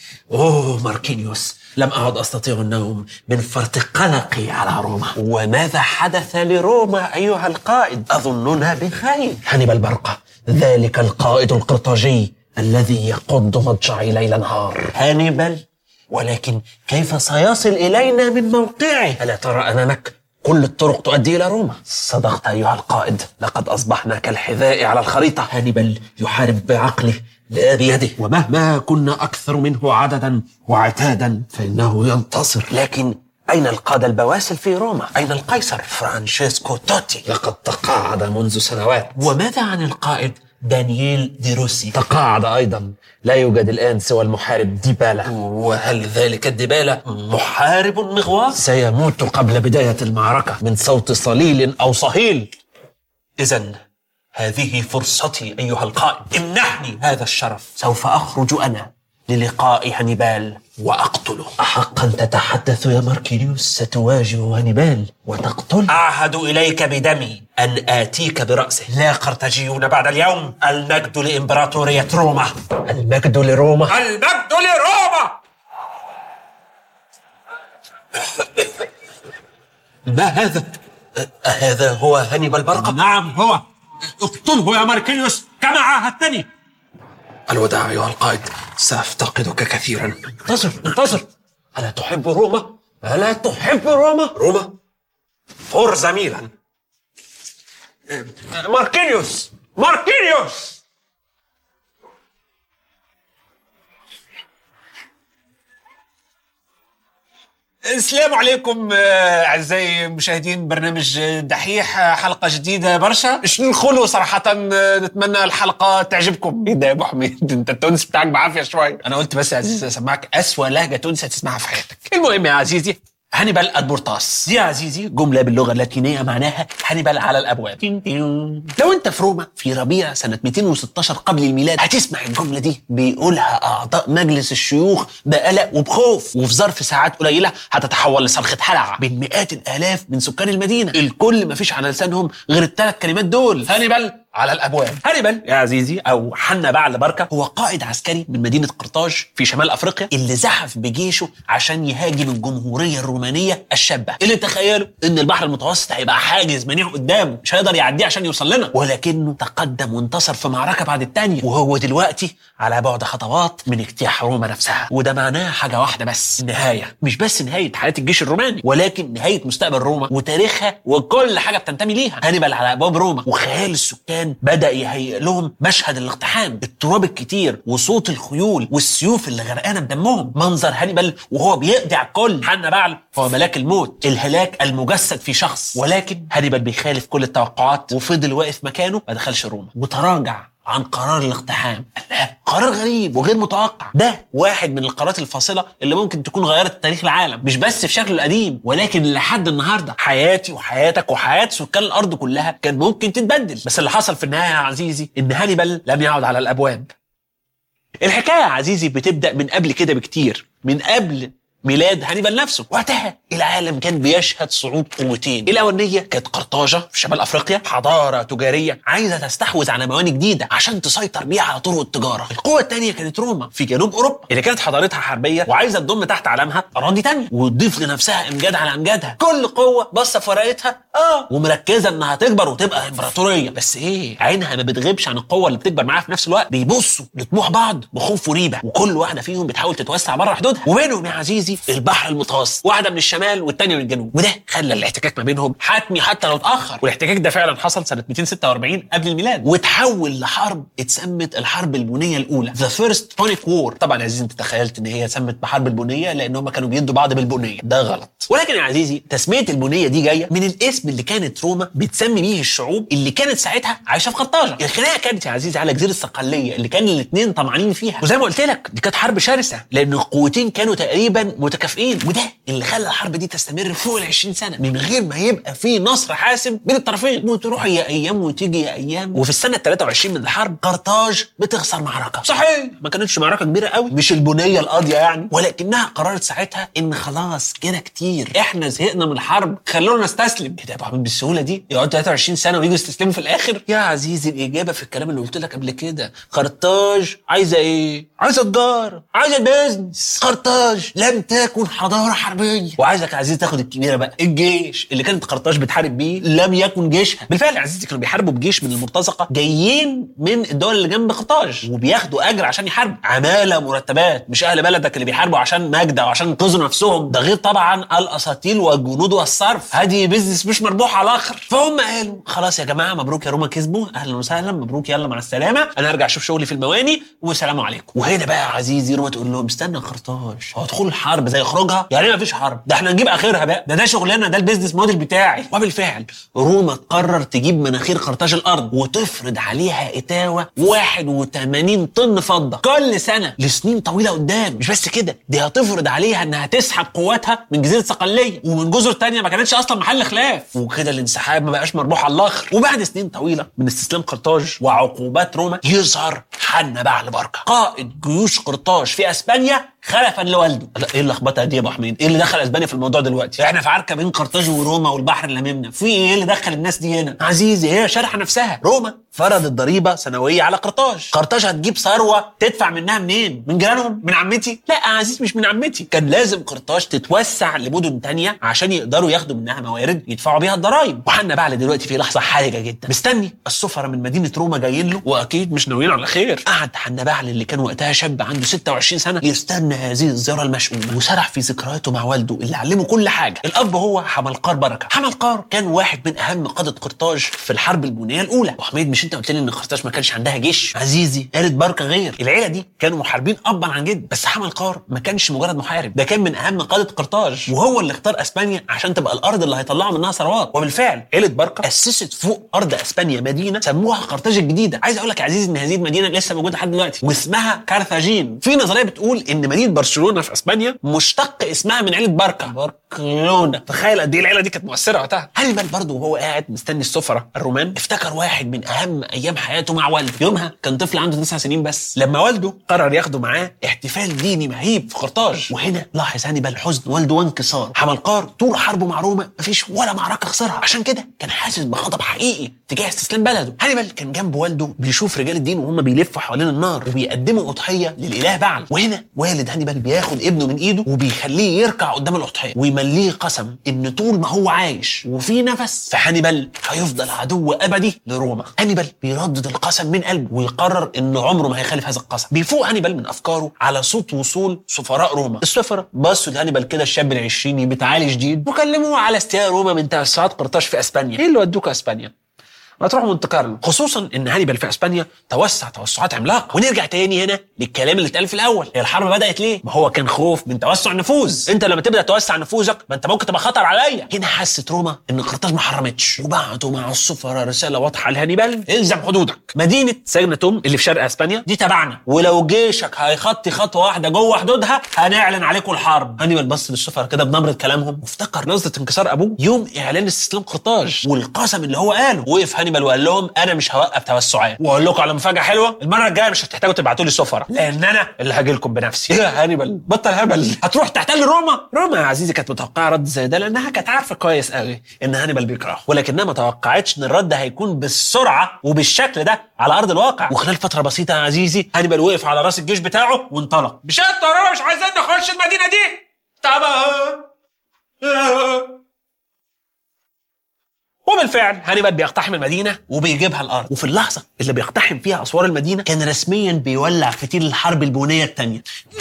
أوه ماركينيوس لم أعد أستطيع النوم من فرط قلقي على روما وماذا حدث لروما أيها القائد أظننا بخير هانيبال برقة ذلك القائد القرطاجي الذي يقود مضجعي ليل نهار هانيبال ولكن كيف سيصل إلينا من موقعه ألا ترى أمامك كل الطرق تؤدي إلى روما صدقت أيها القائد لقد أصبحنا كالحذاء على الخريطة هانيبال يحارب بعقله لا بيده ومهما كنا أكثر منه عددا وعتادا فإنه ينتصر لكن أين القادة البواسل في روما؟ أين القيصر فرانشيسكو توتي؟ لقد تقاعد منذ سنوات وماذا عن القائد دانييل دي روسي؟ تقاعد أيضا لا يوجد الآن سوى المحارب ديبالا وهل ذلك الدبالة محارب مغواص؟ سيموت قبل بداية المعركة من صوت صليل أو صهيل إذا هذه فرصتي أيها القائد امنحني هذا الشرف سوف أخرج أنا للقاء هانيبال وأقتله أحقا تتحدث يا ماركينيوس ستواجه هانيبال وتقتل أعهد إليك بدمي أن آتيك برأسه لا قرطاجيون بعد اليوم المجد لإمبراطورية روما المجد لروما المجد لروما ما هذا؟ هذا هو هانيبال برقة نعم هو اقتله يا ماركينيوس كما عاهدتني الوداع أيها القائد سأفتقدك كثيرا انتظر انتظر ألا تحب روما؟ ألا تحب روما؟ روما فورزا ميلان ماركينيوس ماركينيوس السلام عليكم آه، اعزائي مشاهدين برنامج دحيح آه، حلقه جديده برشا اش نقولوا صراحه آه، نتمنى الحلقه تعجبكم ايه ده يا ابو حميد انت التونس بتاعك بعافيه شوي انا قلت بس يا عزيز اسمعك اسوأ لهجه تونسيه تسمعها في حياتك المهم يا عزيزي هانيبال ادبورتاس دي يا عزيزي جمله باللغه اللاتينيه معناها هانيبال على الابواب لو انت في روما في ربيع سنه 216 قبل الميلاد هتسمع الجمله دي بيقولها اعضاء مجلس الشيوخ بقلق وبخوف وفي ظرف ساعات قليله هتتحول لصرخه حلقه بين مئات الالاف من سكان المدينه الكل ما فيش على لسانهم غير الثلاث كلمات دول هانيبال على الابواب هانيبال يا عزيزي او حنا بعل بركه هو قائد عسكري من مدينه قرطاج في شمال افريقيا اللي زحف بجيشه عشان يهاجم الجمهوريه الرومانيه الشابه اللي تخيلوا ان البحر المتوسط هيبقى حاجز منيع قدامه مش هيقدر يعديه عشان يوصل لنا ولكنه تقدم وانتصر في معركه بعد الثانيه وهو دلوقتي على بعد خطوات من اجتياح روما نفسها وده معناه حاجه واحده بس النهايه مش بس نهايه حياه الجيش الروماني ولكن نهايه مستقبل روما وتاريخها وكل حاجه بتنتمي ليها هانيبال على ابواب روما وخيال السكان بدا يهيئ لهم مشهد الاقتحام التراب الكتير وصوت الخيول والسيوف اللي غرقانه بدمهم منظر هانيبال وهو بيقضي على الكل حنا بعل هو ملاك الموت الهلاك المجسد في شخص ولكن هانيبال بيخالف كل التوقعات وفضل واقف مكانه ما دخلش روما وتراجع عن قرار الاقتحام الله قرار غريب وغير متوقع ده واحد من القرارات الفاصله اللي ممكن تكون غيرت تاريخ العالم مش بس في شكله القديم ولكن لحد النهارده حياتي وحياتك وحياه سكان الارض كلها كان ممكن تتبدل بس اللي حصل في النهايه يا عزيزي ان هانيبال لم يعد على الابواب الحكايه يا عزيزي بتبدا من قبل كده بكتير من قبل ميلاد هانيبال نفسه وقتها العالم كان بيشهد صعود قوتين الاولانيه كانت قرطاجه في شمال افريقيا حضاره تجاريه عايزه تستحوذ على موانئ جديده عشان تسيطر بيها على طرق التجاره القوه الثانيه كانت روما في جنوب اوروبا اللي كانت حضارتها حربيه وعايزه تضم تحت علمها اراضي تانية وتضيف لنفسها امجاد على امجادها كل قوه باصه في ورقتها اه ومركزه انها تكبر وتبقى امبراطوريه بس ايه عينها ما بتغيبش عن القوه اللي بتكبر معاها في نفس الوقت بيبصوا لطموح بعض بخوف وريبه وكل واحده فيهم بتحاول تتوسع بره حدودها وبينهم يا عزيزي البحر المتوسط واحده من الشمال والتانيه من الجنوب وده خلى الاحتكاك ما بينهم حتمي حتى لو اتاخر والاحتكاك ده فعلا حصل سنه 246 قبل الميلاد وتحول لحرب اتسمت الحرب البنيه الاولى ذا فيرست بونيك وور طبعا يا عزيزي انت تخيلت ان هي سمت بحرب البنيه لان هم كانوا بيدوا بعض بالبنيه ده غلط ولكن يا عزيزي تسميه البنيه دي جايه من الاسم اللي كانت روما بتسمي بيه الشعوب اللي كانت ساعتها عايشه في قرطاجه الخناقه كانت يا عزيزي على جزيره الصقليه اللي كان الاثنين طمعانين فيها وزي ما قلت لك دي كانت حرب شرسه لان القوتين كانوا تقريبا متكافئين وده اللي خلى الحرب دي تستمر فوق ال 20 سنه من غير ما يبقى في نصر حاسم بين الطرفين وتروح يا ايام وتيجي يا ايام وفي السنه 23 من الحرب قرطاج بتخسر معركه صحيح ما كانتش معركه كبيره قوي مش البنيه القاضيه يعني ولكنها قررت ساعتها ان خلاص كده كتير احنا زهقنا من الحرب خلونا نستسلم ايه ده يا ابو حميد بالسهوله دي يقعدوا 23 سنه ويجوا يستسلموا في الاخر يا عزيزي الاجابه في الكلام اللي قلت لك قبل كده قرطاج عايزه ايه عايزه تجاره عايزه البيزنس قرطاج لم تكن حضاره حربيه وعايزك يا عزيزي تاخد الكبيره بقى الجيش اللي كانت قرطاج بتحارب بيه لم يكن جيشها بالفعل يا عزيزي كانوا بيحاربوا بجيش من المرتزقه جايين من الدول اللي جنب قرطاج وبياخدوا اجر عشان يحاربوا عماله مرتبات مش اهل بلدك اللي بيحاربوا عشان مجد او عشان ينقذوا نفسهم ده غير طبعا الاساطيل والجنود والصرف هذه بيزنس مش مربوح على الاخر فهم قالوا خلاص يا جماعه مبروك يا روما كسبوا اهلا وسهلا مبروك يلا مع السلامه انا هرجع اشوف شغلي في المواني والسلام عليكم وهنا بقى يا عزيزي روما تقول لهم استنى يا خرطاش هو دخول الحرب زي خروجها يعني ما فيش حرب ده احنا نجيب اخرها بقى ده ده شغلنا ده البيزنس موديل بتاعي وبالفعل روما تقرر تجيب مناخير قرطاج الارض وتفرض عليها اتاوه 81 طن فضه كل سنه لسنين طويله قدام مش بس كده دي هتفرض عليها انها تسحب قواتها من جزيره صقليه ومن جزر تانية ما كانتش اصلا محل خلاف وكده الانسحاب ما بقاش مربوح على الاخر وبعد سنين طويله من استسلام قرطاج وعقوبات روما يظهر حنا بعل بركه قائد جيوش قرطاج في اسبانيا خلفا لوالده لا ايه اللخبطه دي يا ابو حميد ايه اللي دخل اسبانيا في الموضوع دلوقتي احنا في عركه بين قرطاج وروما والبحر اللي لاممنا في ايه اللي دخل الناس دي هنا عزيزي هي شارحه نفسها روما فرضت ضريبه سنويه على قرطاج قرطاج هتجيب ثروه تدفع منها منين من جيرانهم من عمتي لا يا عزيز مش من عمتي كان لازم قرطاج تتوسع لمدن تانية عشان يقدروا ياخدوا منها موارد يدفعوا بيها الضرايب وحنا بعل دلوقتي في لحظه حرجه جدا مستني السفراء من مدينه روما جايين له واكيد مش ناويين على خير قعد حنا بعل اللي كان وقتها شاب عنده 26 سنه يستنى هذه الزياره المشؤومه وسرح في ذكرياته مع والده اللي علمه كل حاجه الاب هو حملقار بركه حملقار كان واحد من اهم قاده قرطاج في الحرب البونيه الاولى وحميد مش انت قلت لي ان قرطاج ما كانش عندها جيش عزيزي قالت بركه غير العيله دي كانوا محاربين ابا عن جد بس حملقار ما كانش مجرد محارب ده كان من اهم قاده قرطاج وهو اللي اختار اسبانيا عشان تبقى الارض اللي هيطلعوا منها ثروات وبالفعل عيله بركه اسست فوق ارض اسبانيا مدينه سموها قرطاج الجديده عايز اقول لك يا عزيزي ان هذه المدينه لسه موجوده لحد دلوقتي واسمها كارثاجين في نظريه بتقول ان مدينه برشلونه في اسبانيا مشتق اسمها من عيله بركه بركلونه تخيل قد ايه العيله دي كانت مؤثره وقتها هانيبال برضه وهو قاعد مستني السفره الرومان افتكر واحد من اهم ايام حياته مع والده يومها كان طفل عنده تسع سنين بس لما والده قرر ياخده معاه احتفال ديني مهيب في قرطاج وهنا لاحظ هانيبال حزن والده وانكسار حملقار طول حربه مع روما مفيش ولا معركه خسرها عشان كده كان حاسس بغضب حقيقي تجاه استسلام بلده هانيبال كان جنب والده بيشوف رجال الدين وهم بيلفوا حوالين النار وبيقدموا اضحيه للاله بعل وهنا والد هانيبال بياخد ابنه من ايده وبيخليه يركع قدام الاضحيه ويمليه قسم ان طول ما هو عايش وفي نفس فهانيبال هيفضل عدو ابدي لروما هانيبال بيردد القسم من قلبه ويقرر ان عمره ما هيخالف هذا القسم بيفوق هانيبال من افكاره على صوت وصول سفراء روما السفراء بصوا لهانيبال كده الشاب العشريني بتعالي جديد وكلموه على استياء روما من توسعات قرطاج في اسبانيا ايه اللي ودوك اسبانيا ما تروح مونت كارلو خصوصا ان هانيبال في اسبانيا توسع توسعات عملاقه ونرجع تاني هنا للكلام اللي اتقال في الاول هي الحرب بدات ليه ما هو كان خوف من توسع النفوذ انت لما تبدا توسع نفوذك ما انت ممكن تبقى خطر عليا هنا حست روما ان قرطاج ما حرمتش وبعتوا مع السفراء رساله واضحه لهانيبال الزم حدودك مدينه سجنتوم اللي في شرق اسبانيا دي تبعنا ولو جيشك هيخطي خطوه واحده جوه حدودها هنعلن عليكم الحرب هانيبال بص للسفراء كده بنبره كلامهم وافتكر نظره انكسار ابوه يوم اعلان استسلام قرطاج والقسم اللي هو قاله وقف هانيبال وقال لهم انا مش هوقف توسعات واقول لكم على مفاجاه حلوه المره الجايه مش هتحتاجوا تبعتوا لي سفراء لان انا اللي هاجي لكم بنفسي يا هانيبال بطل هبل هتروح تحتل روما روما يا عزيزي كانت متوقعه رد زي ده لانها كانت عارفه كويس قوي ان هانيبال بيكرهه ولكنها ما توقعتش ان الرد هيكون بالسرعه وبالشكل ده على ارض الواقع وخلال فتره بسيطه يا عزيزي هانيبال وقف على راس الجيش بتاعه وانطلق بشتى روما مش عايزين نخش المدينه دي طبعا وبالفعل هانيبال بيقتحم المدينه وبيجيبها الارض وفي اللحظه اللي بيقتحم فيها اسوار المدينه كان رسميا بيولع فتيل الحرب البونيه الثانيه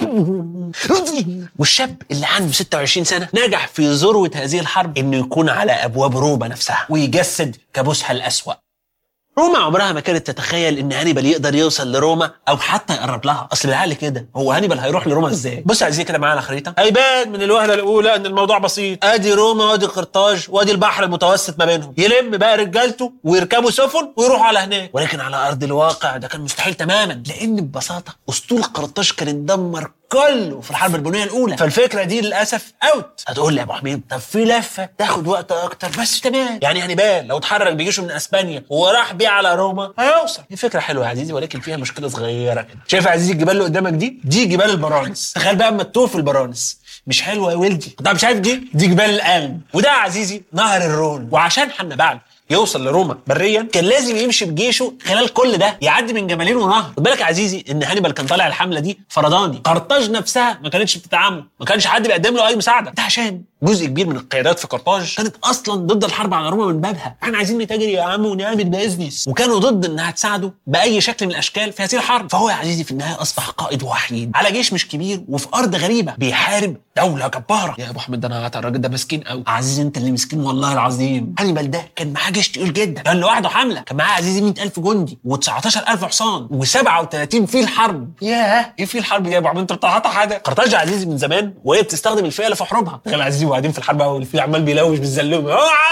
والشاب اللي عنده 26 سنه نجح في ذروه هذه الحرب انه يكون على ابواب روما نفسها ويجسد كابوسها الاسوا روما عمرها ما كانت تتخيل ان هانيبال يقدر يوصل لروما او حتى يقرب لها اصل بالعقل كده هو هانيبال هيروح لروما ازاي بص يا عزيزي كده معايا على الخريطه هيبان من الوهله الاولى ان الموضوع بسيط ادي روما وادي قرطاج وادي البحر المتوسط ما بينهم يلم بقى رجالته ويركبوا سفن ويروحوا على هناك ولكن على ارض الواقع ده كان مستحيل تماما لان ببساطه اسطول قرطاج كان اتدمر كله في الحرب البنيه الاولى فالفكره دي للاسف اوت هتقول لي يا ابو حميد طب في لفه تاخد وقت اكتر بس تمام يعني هانيبال لو اتحرك بجيشه من اسبانيا وراح بيه على روما هيوصل دي فكره حلوه يا عزيزي ولكن فيها مشكله صغيره كده شايف يا عزيزي الجبال اللي قدامك دي دي جبال البرانس تخيل بقى اما تطوف في البرانس مش حلوه يا ولدي طب شايف دي دي جبال القلب وده يا عزيزي نهر الرون وعشان حنبال يوصل لروما بريا كان لازم يمشي بجيشه خلال كل ده يعدي من جبلين ونهر خد بالك يا عزيزي ان هانيبال كان طالع الحمله دي فرداني قرطاج نفسها ما كانتش بتدعمه ما كانش حد بيقدم له اي مساعده ده عشان جزء كبير من القيادات في قرطاج كانت اصلا ضد الحرب على روما من بابها احنا عايزين نتاجر يا عم ونعمل بيزنس وكانوا ضد انها تساعده باي شكل من الاشكال في هذه الحرب فهو يا عزيزي في النهايه اصبح قائد وحيد على جيش مش كبير وفي ارض غريبه بيحارب دوله جباره يا ابو حميد ده انا هات الراجل ده مسكين قوي عزيزي انت اللي مسكين والله العظيم هانيبال ده كان معاه جيش تقيل جدا كان لوحده حمله كان معاه عزيزي 100000 جندي و19000 حصان و37 فيل حرب ياه ايه فيل حرب دي يا ابو حميد انت بتعطى حاجه قرطاج يا عزيزي من زمان وهي بتستخدم الفيله في حروبها تخيل عزيزي وقاعدين في الحرب والفيل عمال بيلوش بالزلومه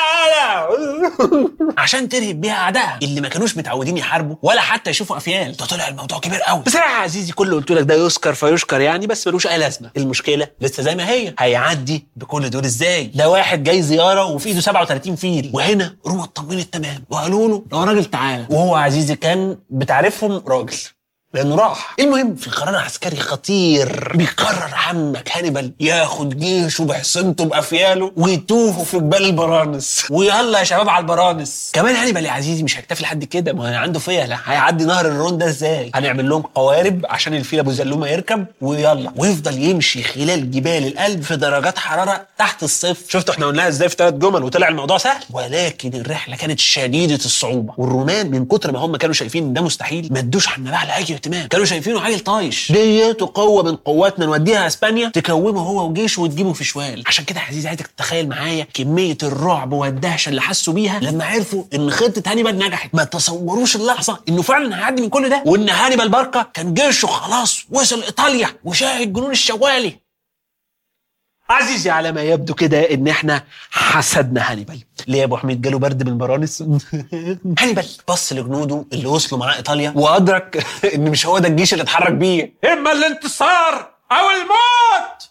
عشان ترهب بيها اعدائها اللي ما كانوش متعودين يحاربوا ولا حتى يشوفوا افيال ده طلع الموضوع كبير قوي بصراحه يا عزيزي كل اللي قلت لك ده يذكر فيشكر يعني بس ملوش اي لازمه المشكله لسه زي ما هي هيعدي بكل دول ازاي ده واحد جاي زياره وفي ايده 37 فيل وهنا روما اطمنت تمام وقالوا له ده راجل تعالى وهو عزيزي كان بتعرفهم راجل لانه راح المهم في قرار عسكري خطير بيقرر عمك هانيبال ياخد جيشه بحصنته بافياله ويتوهوا في جبال البرانس ويلا يا شباب على البرانس كمان هانيبال يا عزيزي مش هيكتفي لحد كده ما هو عنده فيله هيعدي نهر الرون ده ازاي هنعمل لهم قوارب عشان الفيل ابو زلومه يركب ويلا ويفضل يمشي خلال جبال القلب في درجات حراره تحت الصفر شفتوا احنا قلناها ازاي في ثلاث جمل وطلع الموضوع سهل ولكن الرحله كانت شديده الصعوبه والرومان من كتر ما هم كانوا شايفين ان ده مستحيل ما ادوش حنبال على اي اهتمام كانوا شايفينه عيل طايش ديته قوه من قواتنا نوديها اسبانيا تكومه هو وجيشه وتجيبه في شوال عشان كده يا عزيزي عايزك تتخيل معايا كميه الرعب والدهشه اللي حسوا بيها لما عرفوا ان خطه هانيبال نجحت ما تصوروش اللحظه انه فعلا هيعدي من كل ده وان هانيبال باركا كان جيشه خلاص وصل ايطاليا وشاهد جنون الشوالي عزيزي على ما يبدو كده ان احنا حسدنا هانيبال ليه يا ابو حميد جاله برد من البرانس هانيبال بص لجنوده اللي وصلوا معاه ايطاليا وادرك ان مش هو ده الجيش اللي اتحرك بيه اما الانتصار او الموت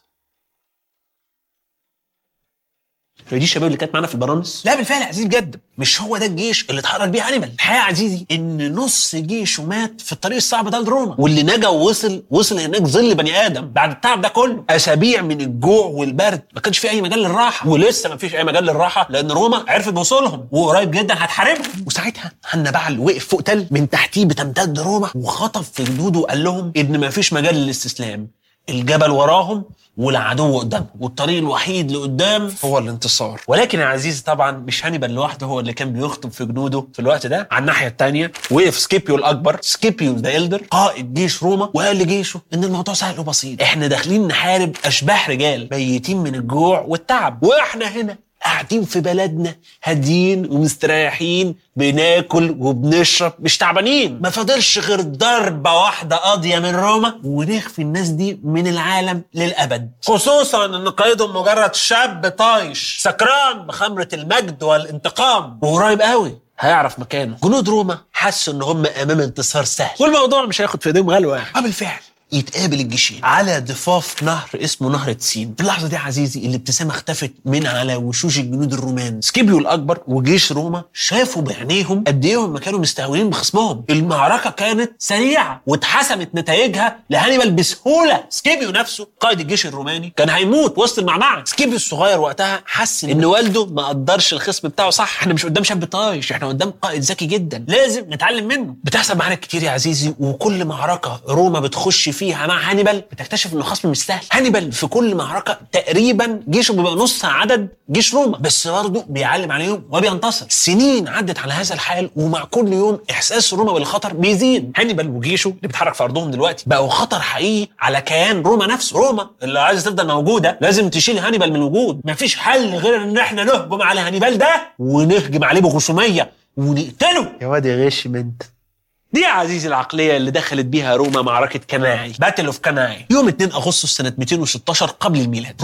هي دي الشباب اللي كانت معانا في البرانس لا بالفعل يا عزيزي بجد مش هو ده الجيش اللي اتحرك بيه هانيبال الحقيقه يا عزيزي ان نص جيشه مات في الطريق الصعب ده لروما واللي نجا ووصل وصل هناك ظل بني ادم بعد التعب ده كله اسابيع من الجوع والبرد ما كانش في اي مجال للراحه ولسه ما فيش اي مجال للراحه لان روما عرفت بوصولهم وقريب جدا هتحاربهم وساعتها هنبعل وقف فوق تل من تحتيه بتمتد روما وخطب في جنوده وقال لهم ان ما فيش مجال للاستسلام الجبل وراهم والعدو قدامهم والطريق الوحيد لقدام هو الانتصار ولكن يا عزيزي طبعا مش هانيبال لوحده هو اللي كان بيخطب في جنوده في الوقت ده على الناحيه الثانيه وقف سكيبيو الاكبر سكيبيو ذا إلدر قائد جيش روما وقال لجيشه ان الموضوع سهل وبسيط احنا داخلين نحارب اشباح رجال ميتين من الجوع والتعب واحنا هنا قاعدين في بلدنا هاديين ومستريحين بناكل وبنشرب مش تعبانين ما فاضلش غير ضربة واحدة قاضية من روما ونخفي الناس دي من العالم للأبد خصوصا ان قائدهم مجرد شاب طايش سكران بخمرة المجد والانتقام وقريب قوي هيعرف مكانه جنود روما حسوا ان هم امام انتصار سهل والموضوع مش هياخد في ايديهم غلوه يعني. آه بالفعل يتقابل الجيشين على ضفاف نهر اسمه نهر تسين في اللحظه دي يا عزيزي الابتسامه اختفت من على وشوش الجنود الرومان سكيبيو الاكبر وجيش روما شافوا بعينيهم قد ايه هم كانوا مستهونين بخصمهم المعركه كانت سريعه واتحسمت نتائجها لهانيبال بسهوله سكيبيو نفسه قائد الجيش الروماني كان هيموت وسط المعمعه سكيبيو الصغير وقتها حس ان والده ما قدرش الخصم بتاعه صح احنا مش قدام شاب طايش احنا قدام قائد ذكي جدا لازم نتعلم منه بتحصل معانا كتير يا عزيزي وكل معركه روما بتخش فيها مع هانيبال بتكتشف انه خصم مش سهل هانيبال في كل معركه تقريبا جيشه بيبقى نص عدد جيش روما بس برضه بيعلم عليهم وبينتصر سنين عدت على هذا الحال ومع كل يوم احساس روما بالخطر بيزيد هانيبال وجيشه اللي بيتحرك في ارضهم دلوقتي بقوا خطر حقيقي على كيان روما نفسه روما اللي عايزه تفضل موجوده لازم تشيل هانيبال من الوجود مفيش حل غير ان احنا نهجم على هانيبال ده ونهجم عليه بغشوميه ونقتله يا واد يا غشم انت دي يا عزيزي العقلية اللي دخلت بيها روما معركة كناعي باتل اوف كناعي يوم 2 أغسطس سنة 216 قبل الميلاد روما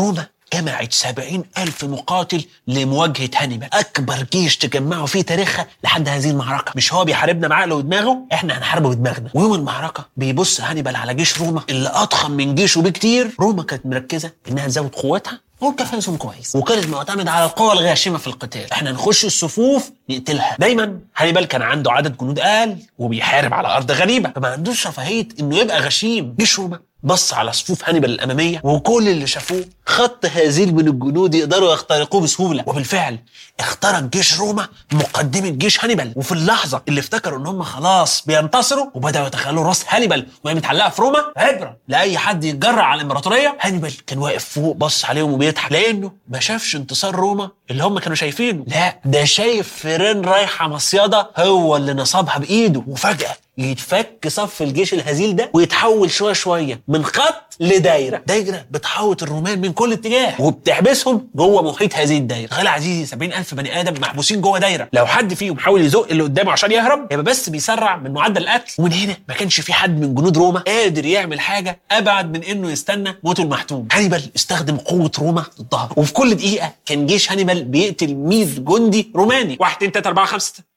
جمعت سبعين ألف مقاتل لمواجهة هانيبال أكبر جيش تجمعوا فيه تاريخها لحد هذه المعركة مش هو بيحاربنا بعقله ودماغه احنا هنحاربه بدماغنا ويوم المعركة بيبص هانيبال على جيش روما اللي أضخم من جيشه بكتير روما كانت مركزة إنها تزود قوتها وجهزهم كويس وكانت معتمدة على القوة الغاشمة في القتال احنا نخش الصفوف نقتلها دايما هانيبال كان عنده عدد جنود اقل وبيحارب على ارض غريبة فما عندوش رفاهية انه يبقى غشيم جيش روما بص على صفوف هانيبال الاماميه وكل اللي شافوه خط هزيل من الجنود يقدروا يخترقوه بسهوله وبالفعل اخترق جيش روما مقدمه جيش هانيبال وفي اللحظه اللي افتكروا ان هم خلاص بينتصروا وبداوا يتخيلوا راس هانيبال وهي متعلقه في روما عبره لاي حد يتجرع على الامبراطوريه هانيبال كان واقف فوق بص عليهم وبيضحك لانه ما شافش انتصار روما اللي هم كانوا شايفينه لا ده شايف فيران رايحه مصيده هو اللي نصبها بايده وفجاه يتفك صف الجيش الهزيل ده ويتحول شويه شويه من خط لدايره دايره بتحوط الرومان من كل اتجاه وبتحبسهم جوه محيط هذه الدايره تخيل يا عزيزي 70000 بني ادم محبوسين جوه دايره لو حد فيهم حاول يزق اللي قدامه عشان يهرب يبقى بس بيسرع من معدل القتل ومن هنا ما كانش في حد من جنود روما قادر يعمل حاجه ابعد من انه يستنى موته المحتوم هانيبال استخدم قوه روما ضدها وفي كل دقيقه كان جيش هانيبال بيقتل 100 جندي روماني 1 2 3 4 5 6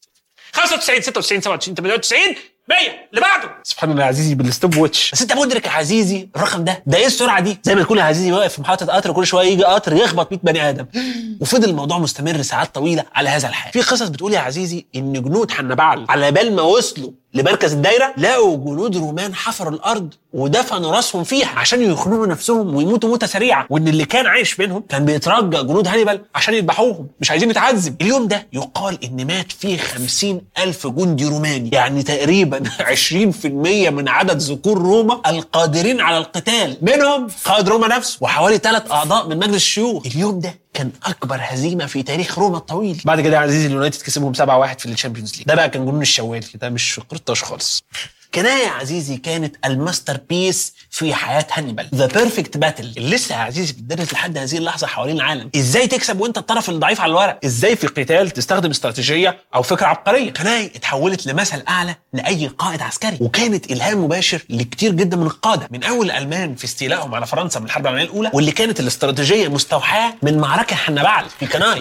95 96 97 98 100 اللي بعده سبحان الله يا عزيزي بالستوب واتش بس انت مدرك يا عزيزي الرقم ده ده ايه السرعه دي زي ما تكون يا عزيزي واقف في محطه قطر كل شويه يجي قطر يخبط 100 بني ادم وفضل الموضوع مستمر ساعات طويله على هذا الحال في قصص بتقول يا عزيزي ان جنود حنبعل على بال ما وصلوا لمركز الدايره لقوا جنود رومان حفروا الارض ودفنوا راسهم فيها عشان يخنقوا نفسهم ويموتوا موته سريعه وان اللي كان عايش منهم كان بيترجى جنود هانيبال عشان يذبحوهم مش عايزين يتعذب اليوم ده يقال ان مات فيه خمسين ألف جندي روماني يعني تقريبا 20% من عدد ذكور روما القادرين على القتال منهم قائد روما نفسه وحوالي ثلاث اعضاء من مجلس الشيوخ اليوم ده كان اكبر هزيمه في تاريخ روما الطويل بعد كده يا عزيزي اليونايتد كسبهم 7-1 في الشامبيونز ليج ده بقى كان جنون الشوالي ده مش قرطاش خالص كناية يا عزيزي كانت الماستر بيس في حياة هانيبال ذا بيرفكت باتل اللي لسه يا عزيزي بتدرس لحد هذه اللحظة حوالين العالم ازاي تكسب وانت الطرف الضعيف على الورق ازاي في قتال تستخدم استراتيجية او فكرة عبقرية كناية اتحولت لمثل اعلى لاي قائد عسكري وكانت الهام مباشر لكتير جدا من القادة من اول الالمان في استيلائهم على فرنسا من الحرب العالمية الاولى واللي كانت الاستراتيجية مستوحاة من معركة حنبعل في كناي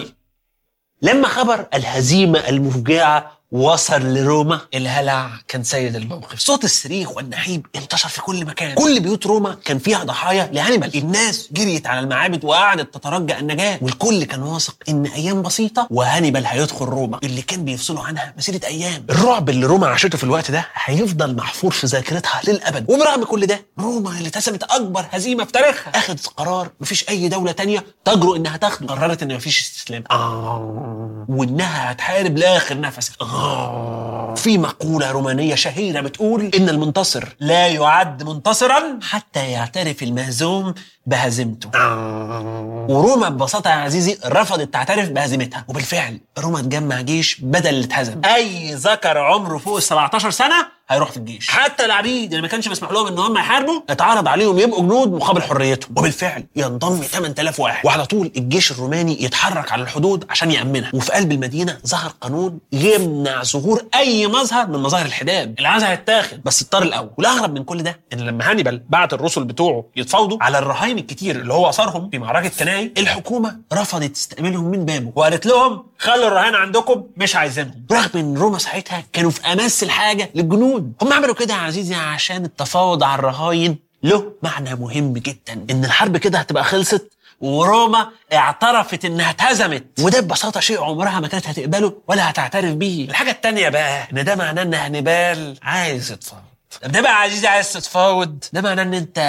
لما خبر الهزيمة المفجعة وصل لروما الهلع كان سيد الموقف صوت الصريخ والنحيب انتشر في كل مكان كل بيوت روما كان فيها ضحايا لهانيبال الناس جريت على المعابد وقعدت تترجى النجاة والكل كان واثق ان ايام بسيطة وهانيبال هيدخل روما اللي كان بيفصلوا عنها مسيرة ايام الرعب اللي روما عاشته في الوقت ده هيفضل محفور في ذاكرتها للابد وبرغم كل ده روما اللي اتسمت اكبر هزيمة في تاريخها اخذت قرار مفيش اي دولة تانية تجرؤ انها تاخده قررت ان مفيش استسلام آه. وانها هتحارب لاخر نفس آه. في مقولة رومانية شهيرة بتقول إن المنتصر لا يعد منتصرا حتى يعترف المهزوم بهزيمته وروما ببساطة يا عزيزي رفضت تعترف بهزيمتها وبالفعل روما تجمع جيش بدل اللي اتهزم أي ذكر عمره فوق ال 17 سنة هيروح في الجيش حتى العبيد اللي ما كانش مسموح لهم ان هم يحاربوا اتعرض عليهم يبقوا جنود مقابل حريتهم وبالفعل ينضم 8000 واحد وعلى طول الجيش الروماني يتحرك على الحدود عشان يامنها وفي قلب المدينه ظهر قانون يمنع ظهور اي مظهر من مظاهر الحداد العزا هيتاخد بس اضطر الاول والاغرب من كل ده ان لما هانيبال بعت الرسل بتوعه يتفاوضوا على الرهاين الكتير اللي هو اثرهم في معركه كناي الحكومه رفضت تستقبلهم من بابه وقالت لهم خلوا الرهان عندكم مش عايزينهم رغم ان روما ساعتها كانوا في امس الحاجه للجنود هم عملوا كده يا عزيزي عشان التفاوض على الرهاين له معنى مهم جدا ان الحرب كده هتبقى خلصت وروما اعترفت انها اتهزمت وده ببساطه شيء عمرها ما كانت هتقبله ولا هتعترف بيه الحاجه التانية بقى ان ده معناه ان هانيبال عايز يتفاوض طب ده بقى يا عزيزي عايز تتفاوض ده معناه ان انت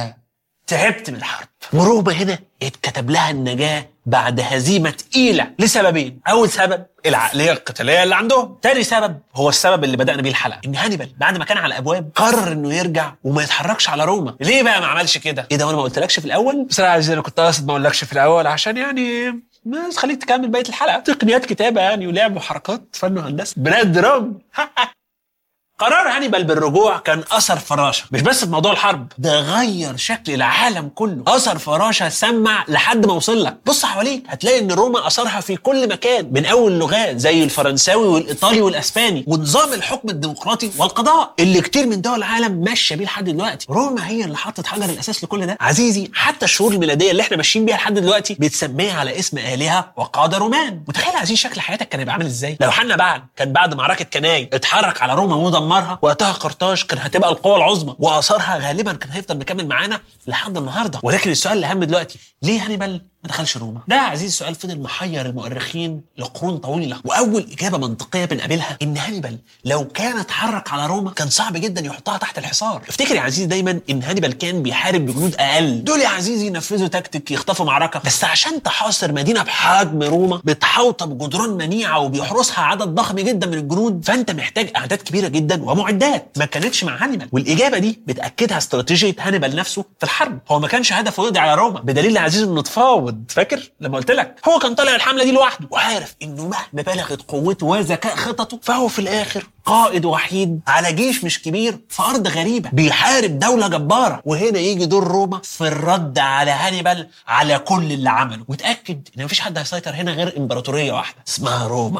تعبت من الحرب وروما هنا اتكتب لها النجاة بعد هزيمة تقيلة لسببين أول سبب العقلية القتالية اللي عندهم تاني سبب هو السبب اللي بدأنا بيه الحلقة إن هانيبال بعد ما كان على الأبواب قرر إنه يرجع وما يتحركش على روما ليه بقى ما عملش كده إيه ده وأنا ما قلتلكش في الأول بصراحة يا عزيزي انا كنت قاصد ما اقولكش في الاول عشان يعني بس خليك تكمل بقية الحلقة تقنيات كتابة يعني ولعب وحركات فن وهندسة بنات درام قرار هانيبال بالرجوع كان اثر فراشه مش بس في موضوع الحرب ده غير شكل العالم كله اثر فراشه سمع لحد ما وصل لك بص حواليك هتلاقي ان روما اثرها في كل مكان من اول لغات زي الفرنساوي والايطالي والاسباني ونظام الحكم الديمقراطي والقضاء اللي كتير من دول العالم ماشيه بيه لحد دلوقتي روما هي اللي حطت حجر الاساس لكل ده عزيزي حتى الشهور الميلاديه اللي احنا ماشيين بيها لحد دلوقتي بتسميها على اسم الهه وقاده رومان متخيل عزيزي شكل حياتك كان هيبقى عامل ازاي لو حنا بعد كان بعد معركه كناي اتحرك على روما ودمرها وقتها قرطاج كان هتبقى القوه العظمى واثارها غالبا كان هيفضل مكمل معانا لحد النهارده ولكن السؤال الاهم دلوقتي ليه هانيبال ما دخلش روما ده يا عزيزي السؤال فضل محير المؤرخين لقرون طويله واول اجابه منطقيه بنقابلها ان هانيبال لو كان اتحرك على روما كان صعب جدا يحطها تحت الحصار افتكر يا عزيزي دايما ان هانيبال كان بيحارب بجنود اقل دول يا عزيزي ينفذوا تكتيك يخطفوا معركه بس عشان تحاصر مدينه بحجم روما بتحوطه بجدران منيعه وبيحرسها عدد ضخم جدا من الجنود فانت محتاج اعداد كبيره جدا ومعدات ما كانتش مع هانيبال والاجابه دي بتاكدها استراتيجيه هانيبال نفسه في الحرب هو ما كانش هدفه يقضي على روما بدليل يا عزيزي انه تفاوض فاكر لما قلت لك هو كان طالع الحمله دي لوحده وعارف انه مهما بلغت قوته وذكاء خططه فهو في الاخر قائد وحيد على جيش مش كبير في ارض غريبه بيحارب دوله جباره وهنا يجي دور روما في الرد على هانيبال على كل اللي عمله وتاكد ان مفيش حد هيسيطر هنا غير امبراطوريه واحده اسمها روما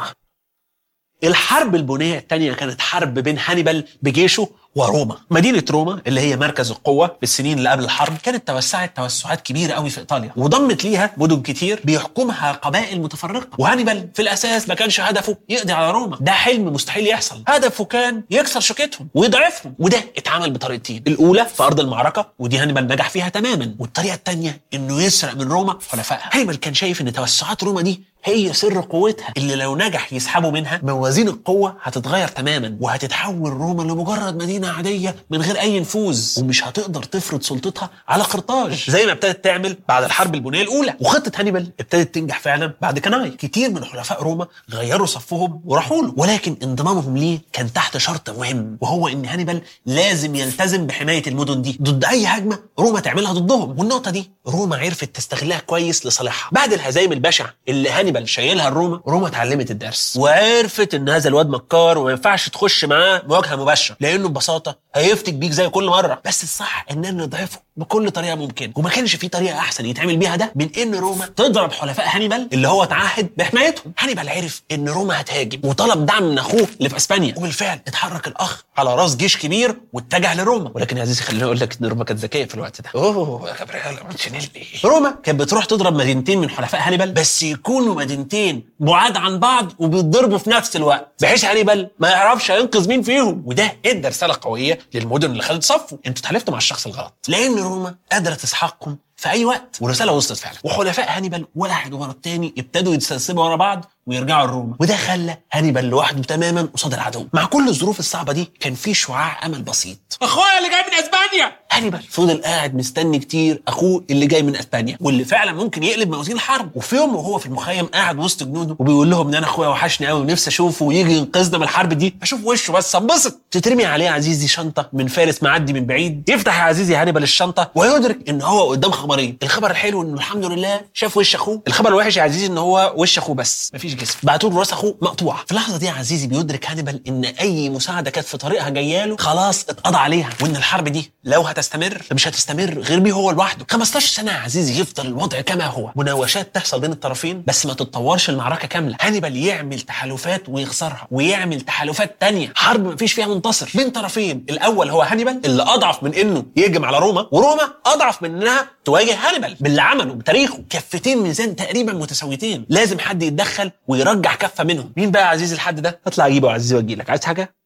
الحرب البنية الثانية كانت حرب بين هانيبال بجيشه وروما مدينة روما اللي هي مركز القوة في السنين اللي قبل الحرب كانت توسعت توسعات كبيرة قوي في إيطاليا وضمت ليها مدن كتير بيحكمها قبائل متفرقة وهانيبال في الأساس ما كانش هدفه يقضي على روما ده حلم مستحيل يحصل هدفه كان يكسر شوكتهم ويضعفهم وده اتعمل بطريقتين الأولى في أرض المعركة ودي هانيبال نجح فيها تماما والطريقة الثانية إنه يسرق من روما حلفائها هانيبال كان شايف إن توسعات روما دي هي سر قوتها اللي لو نجح يسحبوا منها موازين القوة هتتغير تماما وهتتحول روما لمجرد مدينة عادية من غير أي نفوذ ومش هتقدر تفرض سلطتها على قرطاج زي ما ابتدت تعمل بعد الحرب البنية الأولى وخطة هانيبال ابتدت تنجح فعلا بعد كناي كتير من حلفاء روما غيروا صفهم وراحوا له ولكن انضمامهم ليه كان تحت شرط مهم وهو ان هانيبال لازم يلتزم بحماية المدن دي ضد أي هجمة روما تعملها ضدهم والنقطة دي روما عرفت تستغلها كويس لصالحها بعد الهزايم البشعة اللي هانيبال شايلها لروما روما اتعلمت الدرس وعرفت ان هذا الواد مكار وما ينفعش تخش معاه مواجهه مباشره لانه ببساطه هيفتك بيك زي كل مره بس الصح اننا نضعفه بكل طريقه ممكنه وما كانش في طريقه احسن يتعمل بيها ده من ان روما تضرب حلفاء هانيبال اللي هو تعهد بحمايتهم هانيبال عرف ان روما هتهاجم وطلب دعم من اخوه اللي في اسبانيا وبالفعل اتحرك الاخ على راس جيش كبير واتجه لروما ولكن يا عزيزي خليني اقول لك ان روما كانت ذكيه في الوقت ده اوه يا جبريل مارتينيلي روما كانت بتروح تضرب مدينتين من حلفاء هانيبال بس يكونوا مدينتين بعاد عن بعض وبيتضربوا في نفس الوقت بحيث هانيبال ما يعرفش هينقذ مين فيهم وده ادى رساله قويه للمدن اللي خدت صفه انتوا اتحالفتوا مع الشخص الغلط لان روما قادره تسحقكم في اي وقت والرساله وصلت فعلا وحلفاء هانيبال واحد ورا التاني ابتدوا يتسلسلوا ورا بعض ويرجعوا لروما وده خلى هانيبال لوحده تماما قصاد العدو مع كل الظروف الصعبه دي كان في شعاع امل بسيط اخويا اللي جاي من اسبانيا هانيبال فضل قاعد مستني كتير اخوه اللي جاي من اسبانيا واللي فعلا ممكن يقلب موازين الحرب وفي يوم وهو في المخيم قاعد وسط جنوده وبيقول لهم ان انا اخويا وحشني قوي ونفسي اشوفه ويجي ينقذنا من الحرب دي اشوف وشه بس انبسط تترمي عليه يا عزيزي شنطه من فارس معدي من بعيد يفتح يا عزيزي هانيبال الشنطه ويدرك ان هو قدام خبرين الخبر الحلو انه الحمد لله شاف وش اخوه الخبر الوحش يا عزيزي ان هو وش اخوه بس مفيش جسم بعتوا له راس اخوه مقطوعه في اللحظه دي يا عزيزي بيدرك هانيبال ان اي مساعده كانت في طريقها جايه له خلاص اتقضى عليها وان الحرب دي لو هتستمر فمش هتستمر غير بيه هو لوحده 15 سنه يا عزيزي يفضل الوضع كما هو مناوشات تحصل بين الطرفين بس ما تتطورش المعركه كامله هانيبال يعمل تحالفات ويخسرها ويعمل تحالفات تانية حرب ما فيش فيها منتصر بين طرفين الاول هو هانيبال اللي اضعف من انه يهجم على روما وروما اضعف من انها تواجه هانيبال باللي عمله بتاريخه كفتين ميزان تقريبا متساويتين لازم حد يتدخل ويرجح كفه منهم مين بقى يا عزيزي الحد ده اطلع اجيبه يا عزيزي واجي لك عايز حاجه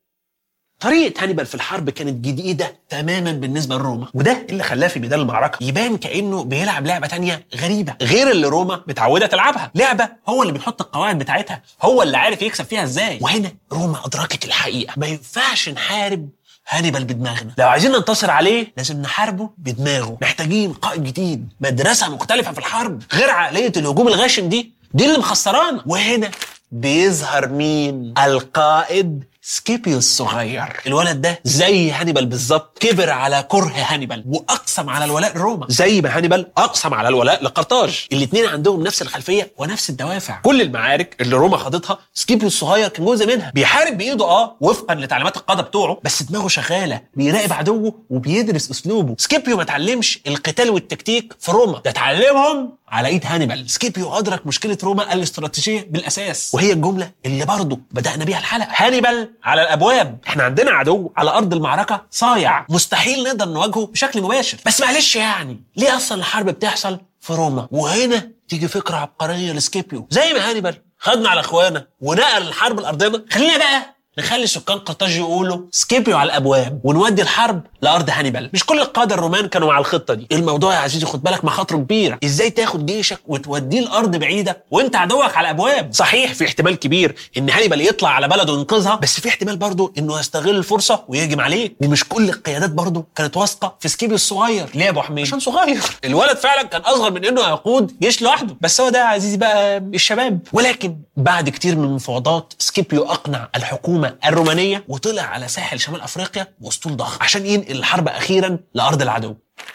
طريقة هانيبال في الحرب كانت جديدة تماما بالنسبة لروما وده اللي خلاه في ميدان المعركة يبان كأنه بيلعب لعبة تانية غريبة غير اللي روما متعودة تلعبها لعبة هو اللي بيحط القواعد بتاعتها هو اللي عارف يكسب فيها ازاي وهنا روما أدركت الحقيقة ما ينفعش نحارب هانيبال بدماغنا لو عايزين ننتصر عليه لازم نحاربه بدماغه محتاجين قائد جديد مدرسة مختلفة في الحرب غير عقلية الهجوم الغاشم دي دي اللي مخسرانا وهنا بيظهر مين القائد سكيبيو الصغير الولد ده زي هانيبال بالظبط كبر على كره هانيبال واقسم على الولاء لروما زي ما هانيبال اقسم على الولاء لقرطاج الاثنين عندهم نفس الخلفيه ونفس الدوافع كل المعارك اللي روما خاضتها سكيبيو الصغير كان جزء منها بيحارب بايده اه وفقا لتعليمات القاده بتوعه بس دماغه شغاله بيراقب عدوه وبيدرس اسلوبه سكيبيو ما اتعلمش القتال والتكتيك في روما ده اتعلمهم على ايد هانيبال سكيبيو ادرك مشكله روما الاستراتيجيه بالاساس وهي الجمله اللي برضه بدانا بيها الحلقه هانيبال على الابواب احنا عندنا عدو على ارض المعركه صايع مستحيل نقدر نواجهه بشكل مباشر بس معلش يعني ليه اصلا الحرب بتحصل في روما وهنا تيجي فكره عبقريه لسكيبيو زي ما هانيبال خدنا على اخوانا ونقل الحرب لارضنا خلينا بقى نخلي سكان قرطاج يقولوا سكيبيو على الابواب ونودي الحرب لارض هانيبال مش كل القاده الرومان كانوا مع الخطه دي الموضوع يا عزيزي خد بالك مخاطره كبيره ازاي تاخد جيشك وتوديه لارض بعيده وانت عدوك على الابواب صحيح في احتمال كبير ان هانيبال يطلع على بلده وينقذها بس في احتمال برضه انه يستغل الفرصه ويهجم عليك ومش كل القيادات برضه كانت واثقه في سكيبيو الصغير ليه يا ابو حميد عشان صغير الولد فعلا كان اصغر من انه يقود جيش لوحده بس هو ده يا عزيزي بقى الشباب ولكن بعد كتير من المفاوضات سكيبيو اقنع الحكومه الرومانيه وطلع على ساحل شمال افريقيا واسطول ضخم عشان ينقل الحرب اخيرا لارض العدو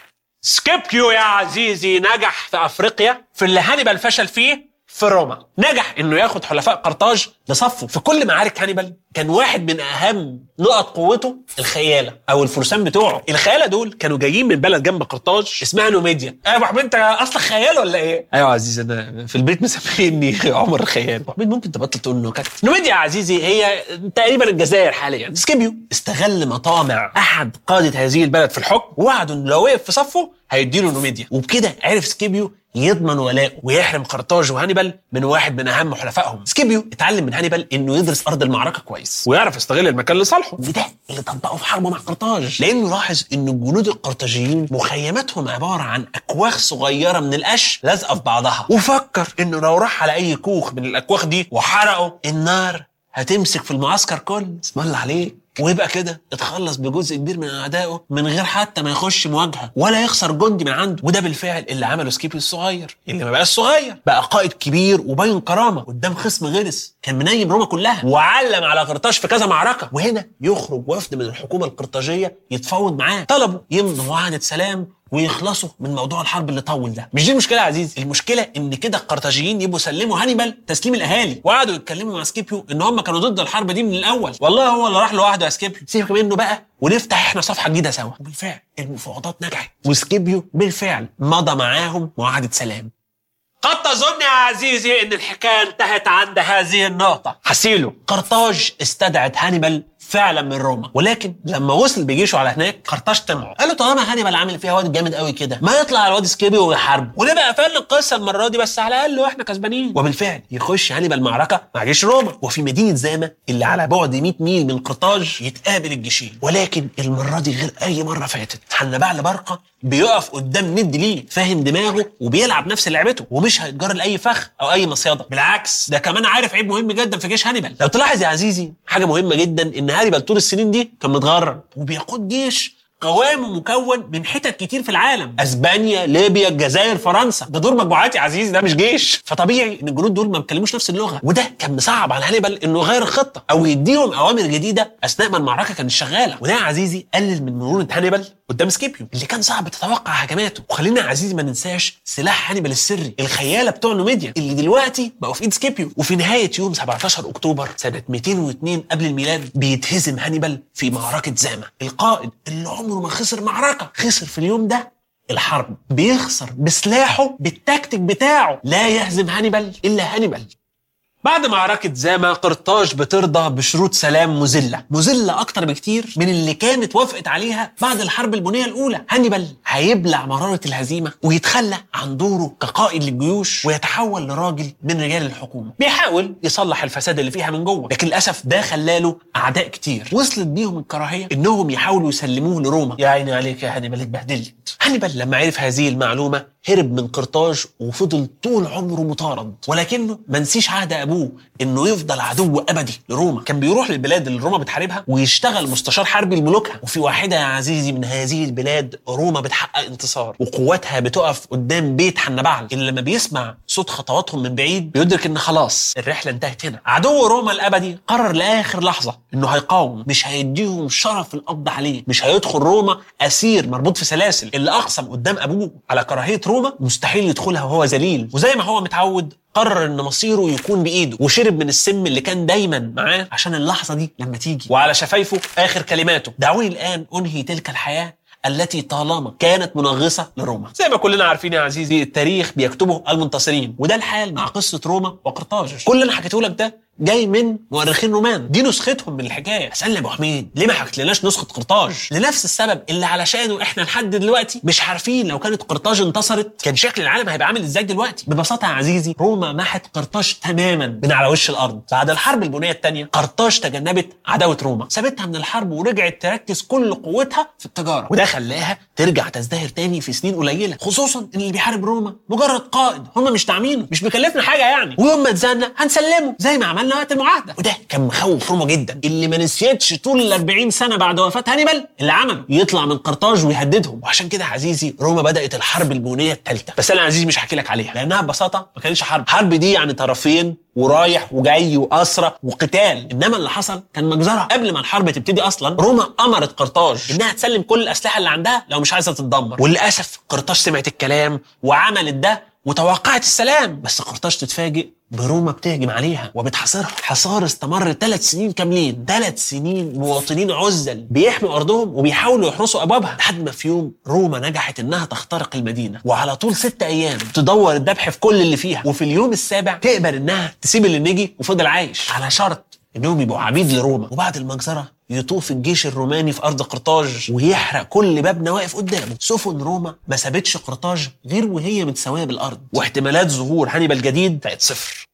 سكيبيو يا عزيزي نجح في افريقيا في اللي هانيبال فشل فيه في روما نجح انه ياخد حلفاء قرطاج لصفه في كل معارك هانيبال كان واحد من اهم نقط قوته الخياله او الفرسان بتوعه الخياله دول كانوا جايين من بلد جنب قرطاج اسمها نوميديا ايه يا ابو حميد انت اصلك خيال ولا ايه ايوه يا عزيزي انا في البيت مسميني عمر الخيال ابو حميد ممكن تبطل تقول نكت نوميديا يا عزيزي هي تقريبا الجزائر حاليا سكيبيو استغل مطامع احد قاده هذه البلد في الحكم ووعدوا انه لو وقف في صفه هيديله نوميديا وبكده عرف سكيبيو يضمن ولاءه ويحرم قرطاج وهانيبال من واحد من اهم حلفائهم سكيبيو اتعلم من هانيبال انه يدرس ارض المعركه كويس ويعرف يستغل المكان لصالحه وده اللي طبقه في حربه مع قرطاج لانه لاحظ ان الجنود القرطاجيين مخيماتهم عباره عن اكواخ صغيره من القش لازقه في بعضها وفكر انه لو راح على اي كوخ من الاكواخ دي وحرقه النار هتمسك في المعسكر كله اسم الله عليك ويبقى كده اتخلص بجزء كبير من اعدائه من غير حتى ما يخش مواجهه ولا يخسر جندي من عنده وده بالفعل اللي عمله سكيبيو الصغير اللي ما بقاش صغير بقى قائد كبير وباين كرامه قدام خصم غلس كان منيم روما كلها وعلم على قرطاج في كذا معركه وهنا يخرج وفد من الحكومه القرطاجيه يتفاوض معاه طلبوا يمضوا معاهده سلام ويخلصوا من موضوع الحرب اللي طول ده مش دي المشكله يا عزيزي المشكله ان كده القرطاجيين يبقوا سلموا هانيبال تسليم الاهالي وقعدوا يتكلموا مع سكيبيو ان هم كانوا ضد الحرب دي من الاول والله هو اللي راح لوحده يا سكيبيو سيبك منه بقى ونفتح احنا صفحه جديده سوا وبالفعل المفاوضات نجحت وسكيبيو بالفعل مضى معاهم معاهده سلام قد تظن يا عزيزي ان الحكايه انتهت عند هذه النقطه حسيله قرطاج استدعت هانيبال فعلا من روما ولكن لما وصل بجيشه على هناك قرطاج طمعه قال له طالما هانيبال عامل فيها واد جامد قوي كده ما يطلع على واد سكيبيو ويحاربه ونبقى قفلنا القصه المره دي بس على الاقل واحنا كسبانين وبالفعل يخش هانيبال معركه مع جيش روما وفي مدينه زاما اللي على بعد 100 ميل من قرطاج يتقابل الجيشين ولكن المره دي غير اي مره فاتت حنبال برقه بيقف قدام ند ليه فاهم دماغه وبيلعب نفس لعبته ومش هيتجر لاي فخ او اي مصيده بالعكس ده كمان عارف عيب مهم جدا في جيش هانيبال لو تلاحظ يا عزيزي حاجه مهمه جدا ان هانيبال طول السنين دي كان متغرب وبيقود جيش قوام مكون من حتت كتير في العالم اسبانيا ليبيا الجزائر فرنسا ده دور مجموعات يا عزيزي ده مش جيش فطبيعي ان الجنود دول ما بيتكلموش نفس اللغه وده كان مصعب على هانيبال انه يغير الخطه او يديهم اوامر جديده اثناء ما المعركه كانت شغاله وده يا عزيزي قلل من مرونه هانيبال قدام سكيبيو اللي كان صعب تتوقع هجماته وخلينا يا عزيزي ما ننساش سلاح هانيبال السري الخياله بتوع نوميديا اللي دلوقتي بقوا في ايد سكيبيو وفي نهايه يوم 17 اكتوبر سنه 202 قبل الميلاد بيتهزم هانيبال في معركه زاما القائد اللي عمره ما خسر معركه خسر في اليوم ده الحرب بيخسر بسلاحه بالتكتيك بتاعه لا يهزم هانيبال الا هانيبال بعد معركة زاما قرطاج بترضى بشروط سلام مذلة مذلة أكتر بكتير من اللي كانت وافقت عليها بعد الحرب البنية الأولى هانيبال هيبلع مرارة الهزيمة ويتخلى عن دوره كقائد للجيوش ويتحول لراجل من رجال الحكومة بيحاول يصلح الفساد اللي فيها من جوه لكن للأسف ده خلاله أعداء كتير وصلت بيهم الكراهية إنهم يحاولوا يسلموه لروما يا عيني عليك يا هانيبال اتبهدلت هانيبال لما عرف هذه المعلومة هرب من قرطاج وفضل طول عمره مطارد ولكنه ما نسيش عهد ابوه انه يفضل عدو ابدي لروما كان بيروح للبلاد اللي روما بتحاربها ويشتغل مستشار حربي لملوكها وفي واحده يا عزيزي من هذه البلاد روما بتحقق انتصار وقواتها بتقف قدام بيت حنبعل اللي لما بيسمع صوت خطواتهم من بعيد بيدرك ان خلاص الرحله انتهت هنا عدو روما الابدي قرر لاخر لحظه انه هيقاوم مش هيديهم شرف القبض عليه مش هيدخل روما اسير مربوط في سلاسل اللي اقسم قدام ابوه على كراهيه روما مستحيل يدخلها وهو ذليل وزي ما هو متعود قرر ان مصيره يكون بايده وشرب من السم اللي كان دايما معاه عشان اللحظه دي لما تيجي وعلى شفايفه اخر كلماته دعوني الان انهي تلك الحياه التي طالما كانت منغصه لروما زي ما كلنا عارفين يا عزيزي التاريخ بيكتبه المنتصرين وده الحال مع قصه روما وقرطاج كل اللي حكيته لك ده جاي من مؤرخين رومان دي نسختهم من الحكايه اسالني يا ابو حميد ليه ما حكيتلناش نسخه قرطاج لنفس السبب اللي علشانه احنا لحد دلوقتي مش عارفين لو كانت قرطاج انتصرت كان شكل العالم هيبقى عامل ازاي دلوقتي ببساطه يا عزيزي روما محت قرطاج تماما من على وش الارض بعد الحرب البنيه الثانيه قرطاج تجنبت عداوه روما سابتها من الحرب ورجعت تركز كل قوتها في التجاره وده خلاها ترجع تزدهر تاني في سنين قليله خصوصا ان اللي بيحارب روما مجرد قائد هم مش داعمينه مش بيكلفنا حاجه يعني ويوم ما اتزنق هنسلمه زي ما عملنا وقت المعاهده وده كان مخوف روما جدا اللي ما نسيتش طول ال 40 سنه بعد وفاه هانيبال اللي عمله يطلع من قرطاج ويهددهم وعشان كده يا عزيزي روما بدات الحرب البونيه الثالثه بس انا يا عزيزي مش هحكي لك عليها لانها ببساطه ما كانتش حرب حرب دي يعني طرفين ورايح وجاي واسرى وقتال انما اللي حصل كان مجزره قبل ما الحرب تبتدي اصلا روما امرت قرطاج انها تسلم كل الاسلحه اللي عندها لو مش عايزه تتدمر وللاسف قرطاج سمعت الكلام وعملت ده وتوقعت السلام بس قرطاج تتفاجئ بروما بتهجم عليها وبتحاصرها حصار استمر ثلاث سنين كاملين ثلاث سنين مواطنين عزل بيحموا ارضهم وبيحاولوا يحرسوا ابوابها لحد ما في يوم روما نجحت انها تخترق المدينه وعلى طول ست ايام تدور الذبح في كل اللي فيها وفي اليوم السابع تقبل انها تسيب اللي نجي وفضل عايش على شرط انهم يبقوا عبيد لروما وبعد المجزره يطوف الجيش الروماني في ارض قرطاج ويحرق كل مبنى واقف قدامه سفن روما ما سابتش قرطاج غير وهي متساويه بالارض واحتمالات ظهور هانيبال جديد بقت صفر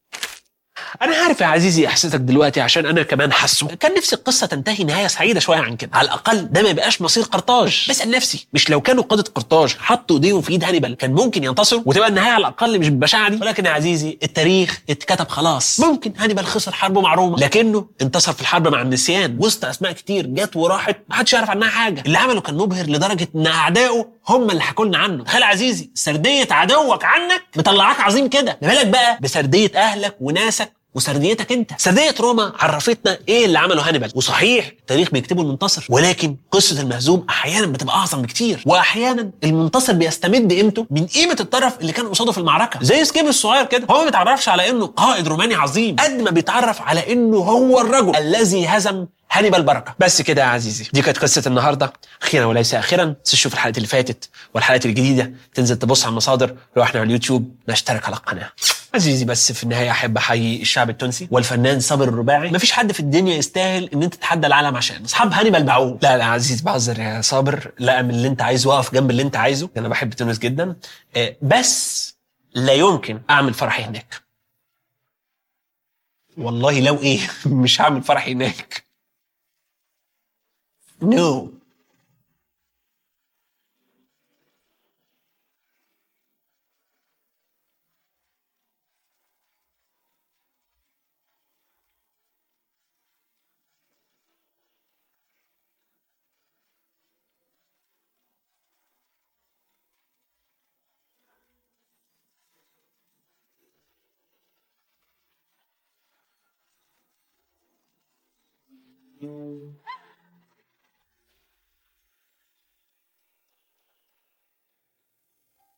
انا عارف يا عزيزي احساسك دلوقتي عشان انا كمان حاسه كان نفسي القصه تنتهي نهايه سعيده شويه عن كده على الاقل ده ما يبقاش مصير قرطاج بسال نفسي مش لو كانوا قاده قرطاج حطوا ايديهم في ايد هانيبال كان ممكن ينتصروا وتبقى النهايه على الاقل مش بالبشاعه دي ولكن يا عزيزي التاريخ اتكتب خلاص ممكن هانيبال خسر حربه مع روما لكنه انتصر في الحرب مع النسيان وسط اسماء كتير جت وراحت ما حدش يعرف عنها حاجه اللي عمله كان مبهر لدرجه ان اعدائه هم اللي حكوا لنا عنه تخيل يا عزيزي سرديه عدوك عنك مطلعاك عظيم كده ما بالك بقى بسرديه اهلك وناسك وسرديتك انت سرديه روما عرفتنا ايه اللي عمله هانيبال وصحيح التاريخ بيكتبه المنتصر ولكن قصه المهزوم احيانا بتبقى اعظم بكتير واحيانا المنتصر بيستمد قيمته من قيمه الطرف اللي كان قصاده في المعركه زي سكيب الصغير كده هو ما بيتعرفش على انه قائد روماني عظيم قد ما بيتعرف على انه هو الرجل الذي هزم هانيبال بركه بس كده يا عزيزي دي كانت قصه النهارده اخيرا وليس اخيرا تشوف الحلقات اللي فاتت والحلقات الجديده تنزل تبص على المصادر لو احنا على اليوتيوب نشترك على القناه عزيزي بس في النهايه احب احيي الشعب التونسي والفنان صابر الرباعي مفيش حد في الدنيا يستاهل ان انت تتحدى العالم عشان اصحاب هانيبال باعوه لا لا عزيز بهزر يا صابر لا من اللي انت عايزه واقف جنب اللي انت عايزه انا بحب تونس جدا آه، بس لا يمكن اعمل فرحي هناك والله لو ايه مش هعمل فرحي هناك نو